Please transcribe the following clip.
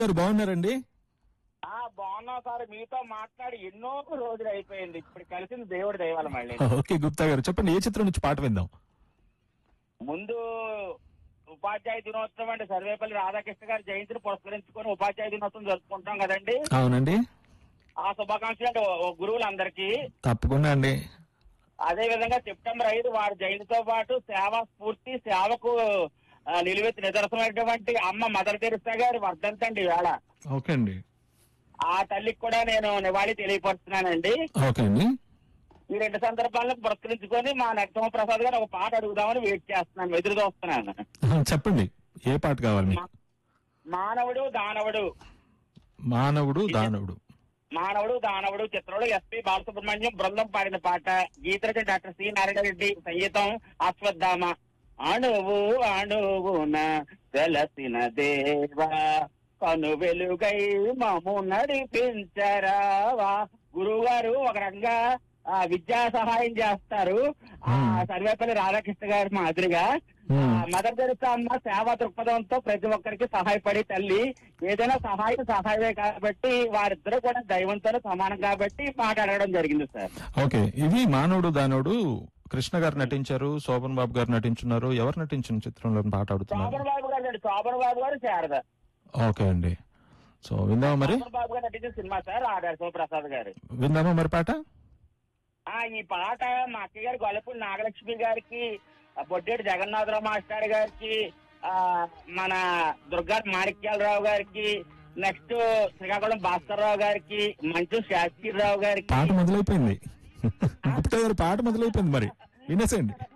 గారు బాగున్నారండి ఆ బాగున్నాం సార్ మీతో మాట్లాడి ఎన్నో రోజులు అయిపోయింది ఇప్పుడు కలిసింది దేవుడి దయవాల మళ్ళీ ఓకే గుప్తా గారు చెప్పండి ఏ చిత్రం నుంచి పాట విందాం ముందు ఉపాధ్యాయ దినోత్సవం అండి సర్వేపల్లి రాధాకృష్ణ గారి జయంతిని పురస్కరించుకొని ఉపాధ్యాయ దినోత్సవం జరుపుకుంటాం కదండి అవునండి ఆ శుభాకాంక్షలు అండి ఓ- ఓ గురువులందరికీ తప్పకుండా అండి అదే విధంగా సెప్టెంబర్ ఐదు వారి జయంతితో పాటు సేవా స్ఫూర్తి సేవకు ఆ, నిలువెత్తు నిదర్శనమైనటువంటి అమ్మ మదర్ తెరిసా గారి వర్ధంతండి వేళ ఓకే అండి ఆ తల్లికి కూడా నేను నివాళి తెలియపరుస్తున్నానండి ఓకే అండి ఈ రెండు సందర్భాలను పురస్కరించుకొని మా నరసింహ ప్రసాద్ గారు ఒక పాట అడుగుదామని వెయిట్ చేస్తున్నాను ఎదురు చూస్తున్నాను ఆ, చెప్పండి ఏ పాట కావాలి మీకు మానవుడు దానవుడు మానవుడు దానవుడు మానవుడు దానవుడు చిత్రంలో ఎస్పి బాలసుబ్రహ్మణ్యం బృందం పాడిన పాట గీతరచన డాక్టర్ సి నారాయణ రెడ్డి సంగీతం అశ్వత్థామ అణువు అణువున వెలసిన దేవా కను వెలుగై మము నడిపించరావా గురువు గారు ఒక రకంగా ఆ, విద్యా సహాయం చేస్తారు ఆ Hmm. సర్వేపల్లి రాధాకృష్ణ గారి మాదిరిగా ఆ, Hmm. మదర్ తెరిసా అమ్మ సేవా దృక్పథంతో ప్రతి ఒక్కరికి సహాయపడి తల్లి ఏదైనా సహాయం సహాయమే కాబట్టి వారిద్దరూ కూడా దైవంతో సమానం కాబట్టి మాట్లాడడం జరిగింది సార్ ఓకే ఇది మానవుడు దానవుడు కృష్ణ గారు నటించారు శోభన్ బాబు గారు నటించున్నారు ఎవరు నటించిన చిత్రంలో పాట ఆడుతున్నారు శోభన్ బాబు గారు అండి శోభన్ బాబు గారు శారద ఓకే అండి సో విందామా మరి శోభన్ బాబు గారు నటించిన సినిమా సార్ ఆర్ఆర్ శివప్రసాద్ గారు విందామా మరి పాట ఆ ఈ పాట మా అక్కయ్య గారు గొల్లపూడి నాగలక్ష్మి గారికి ఆ, బొడ్డేటి జగన్నాథరావు మాస్టర్ గారికి ఆ మన దుర్గా మాణిక్యాలరావు గారికి నెక్స్ట్ శ్రీకాకుళం భాస్కర్ రావు గారికి మంచు శాస్త్రిరావు గారికి పాట మొదలైపోయింది గుప్తా గారు పాట మొదలైపోయింది మరి వినేసేయండి